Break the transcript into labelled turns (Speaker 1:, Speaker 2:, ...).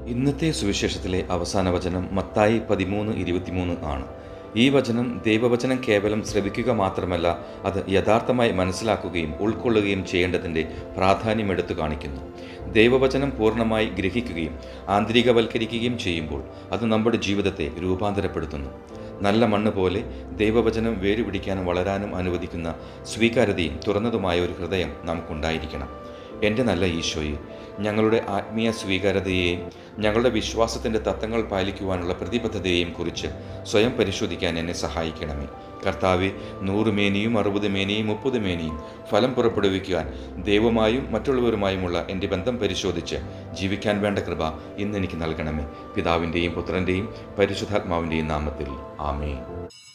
Speaker 1: ഇന്നത്തെ സുവിശേഷത്തിലെ അവസാന വചനം മത്തായി പതിമൂന്ന് ഇരുപത്തിമൂന്ന് ആണ് ഈ വചനം ദൈവവചനം കേവലം ശ്രവിക്കുക മാത്രമല്ല അത് യഥാർത്ഥമായി മനസ്സിലാക്കുകയും ഉൾക്കൊള്ളുകയും ചെയ്യേണ്ടതിൻ്റെ പ്രാധാന്യം എടുത്തു കാണിക്കുന്നു ദൈവവചനം പൂർണ്ണമായി ഗ്രഹിക്കുകയും ആന്തരികവൽക്കരിക്കുകയും ചെയ്യുമ്പോൾ അത് നമ്മുടെ ജീവിതത്തെ രൂപാന്തരപ്പെടുത്തുന്നു നല്ല മണ്ണ് പോലെ ദൈവവചനം വേരുപിടിക്കാനും വളരാനും അനുവദിക്കുന്ന സ്വീകാര്യതയും തുറന്നതുമായ ഒരു ഹൃദയം നമുക്കുണ്ടായിരിക്കണം എൻ്റെ നല്ല ഈശോയെ ഞങ്ങളുടെ ആത്മീയ സ്വീകാര്യതയെയും ഞങ്ങളുടെ വിശ്വാസത്തിൻ്റെ തത്വങ്ങൾ പാലിക്കുവാനുള്ള പ്രതിബദ്ധതയെയും കുറിച്ച് സ്വയം പരിശോധിക്കാൻ എന്നെ സഹായിക്കണമേ കർത്താവെ നൂറ് മേനിയും അറുപത് മേനിയും മുപ്പത് മേനിയും ഫലം പുറപ്പെടുവിക്കുവാൻ ദൈവമായും മറ്റുള്ളവരുമായുമുള്ള എൻ്റെ ബന്ധം പരിശോധിച്ച് ജീവിക്കാൻ വേണ്ട കൃപ ഇന്ന് എനിക്ക് നൽകണമേ പിതാവിൻ്റെയും പുത്രൻ്റെയും പരിശുദ്ധാത്മാവിൻ്റെയും നാമത്തിൽ ആമേ